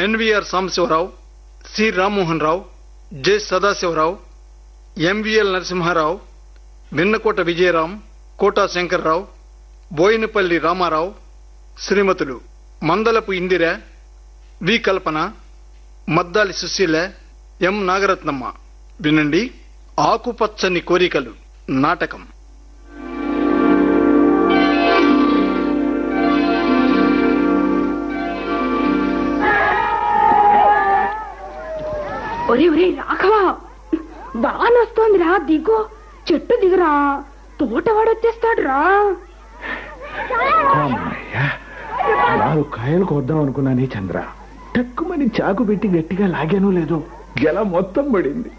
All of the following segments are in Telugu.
NVR Sambasivarao C Rammohan Rao J Sadasivarao MVL Narasimharao Vinnakota Vijayaram Kota Shankarrao Boinapalli Ramarao శ్రీమతులు మందలపు ఇందిర వి కల్పన మద్దాలి సుశీల ఎం నాగరత్నమ్మ వినండి ఆకుపచ్చని కోరికలు నాటకం ఒరే ఒరే రాఘవా బాగా నొస్తోందిరా దిగు చెట్టు దిగురా తోటవాడు వచ్చేస్తాడు రా అమ్మయ్యా నాలుగు కాయలు కొద్దాం అనుకున్నానే చంద్ర టక్కుమని చాకు పెట్టి గట్టిగా లాగాను లేదో గెల మొత్తం పడింది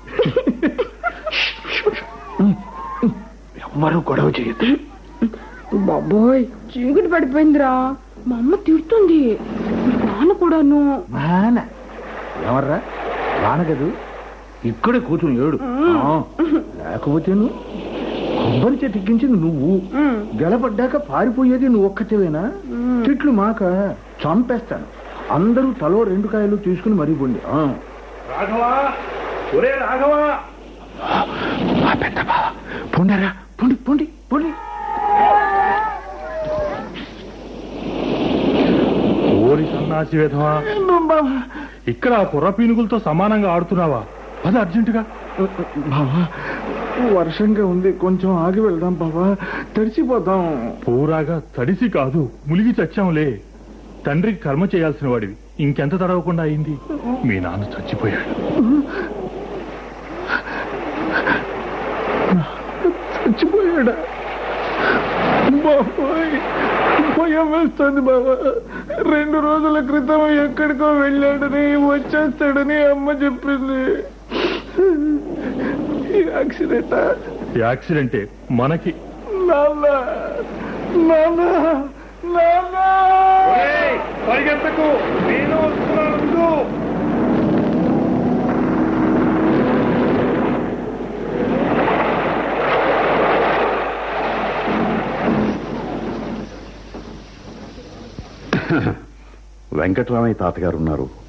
ఎవ్వరూ గొడవ చేయదు బాబోయ్ చీకటి పడిపోయిందిరా మా అమ్మ తిడుతుంది మీ నాన్న కూడాను నాన్న ఎవర్రా రానగదు ఇక్కడే కూర్చుని ఏడు ఆ, లేకపోతేను కొబ్బరి చెట్టు ఎక్కించింది నువ్వు ఉమ్. గెలపడ్డాక పారిపోయేది నువ్వు ఒక్కతేవేనా తిట్లు మాక చంపేస్తాను అందరూ తలో రెండు కాయలు తీసుకుని మరీ పొండి రాఘవా ఒరే రాఘవా పెద్ద బావ పొండారా పొండి పొండి పొండి ఓరి సన్నాసి విధవా ఇక్కడ ఆ కుర్ర పీనుగులతో సమానంగా ఆడుతున్నావా అది అర్జెంటుగా బావా వర్షంగా ఉంది కొంచెం ఆగి వెళ్దాం బావా తడిసిపోతాం పూరాగా తడిసి కాదు ములిగి చచ్చాంలే తండ్రికి కర్మ చేయాల్సిన వాడివి ఇంకెంత తడవకుండా అయింది మీ నాన్న చచ్చిపోయాడు చచ్చిపోయాడా బాబోయ్ భయం వేస్తుంది బాబా రెండు రోజుల క్రితం ఎక్కడికో వెళ్ళాడని వచ్చేస్తాడని అమ్మ చెప్పింది ఈ యాక్సిడెంట్ యాక్సిడెంటే మనకి నాన్న నాన్న నాన్న పరిగెత్తకు నేను వస్తున్నాను వెంకటరామయ్య తాతగారు ఉన్నారు